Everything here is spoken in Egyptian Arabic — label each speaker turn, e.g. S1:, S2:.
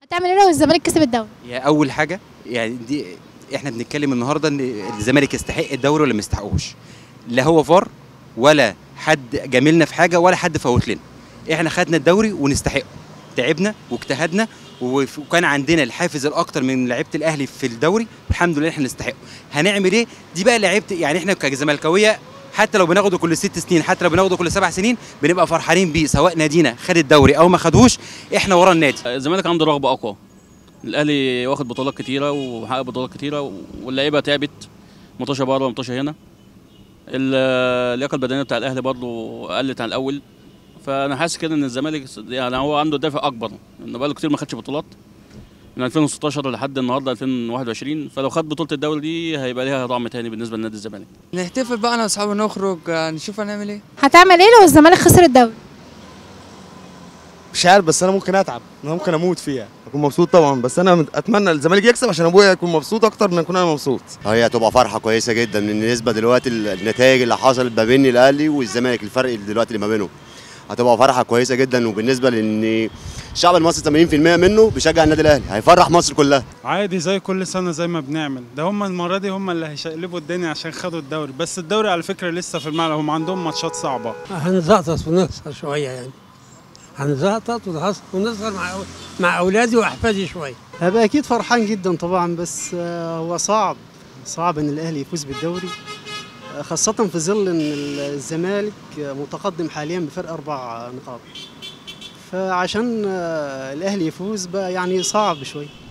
S1: هتعمل ايه لو الزمالك كسب الدوري
S2: هي اول حاجه يعني دي احنا بنتكلم النهارده ان الزمالك يستحق الدوري ولا ما يستحقوش لا هو فار ولا حد جاملنا في حاجه ولا حد فوت لنا احنا خدنا الدوري ونستحقه تعبنا واجتهدنا وف- وكان عندنا الحافز الاكتر من لعيبه الاهلي في الدوري الحمد لله احنا نستحقه هنعمل ايه دي بقى لعيبه يعني احنا كزملكاويه حتى لو بناخده كل ست سنين حتى لو بناخده كل سبع سنين بنبقى فرحانين بيه سواء نادينا خد الدوري او ما خدهوش احنا ورا النادي
S3: الزمالك عنده رغبه اقوى الاهلي واخد بطولات كتيره وحقق بطولات كتيره واللعيبه تعبت مطوشه بره ومطوشه هنا ال- اللياقه البدنيه بتاع الاهلي برضه قلت عن الاول فانا حاسس كده ان الزمالك يعني هو عنده دافع اكبر انه بقاله كتير ما خدش بطولات من 2016 لحد النهارده 2021 فلو خد بطوله الدوري دي هيبقى ليها طعم تاني بالنسبه لنادي الزمالك
S4: نحتفل بقى انا واصحابي نخرج آه، نشوف هنعمل ايه
S1: هتعمل ايه لو الزمالك خسر الدوري
S5: مش عارف بس انا ممكن اتعب انا ممكن اموت فيها اكون مبسوط طبعا بس انا اتمنى الزمالك يكسب عشان ابويا يكون مبسوط اكتر من اكون انا مبسوط
S6: هي هتبقى فرحه كويسه جدا بالنسبه دلوقتي النتائج اللي حصلت ما بين الاهلي والزمالك الفرق اللي دلوقتي اللي ما بينهم هتبقى فرحه كويسه جدا وبالنسبه لان الشعب المصري 80% منه بيشجع النادي الاهلي هيفرح مصر كلها
S7: عادي زي كل سنة زي ما بنعمل ده هم المرة دي هم اللي هيشقلبوا الدنيا عشان خدوا الدوري بس الدوري على فكرة لسه في الملعب هم عندهم ماتشات صعبة
S8: هنزقطط ونسهر شوية يعني هنزقطط ونهزر- ونسهر مع أو- مع أولادي وأحفادي شوية
S9: هبقى اكيد فرحان جدا طبعا بس آه، هو صعب صعب ان الاهلي يفوز بالدوري آه، خاصة في ظل ان الزمالك آه، متقدم حاليا بفرق اربع نقاط فعشان آه، الاهلي يفوز بقى يعني صعب شوي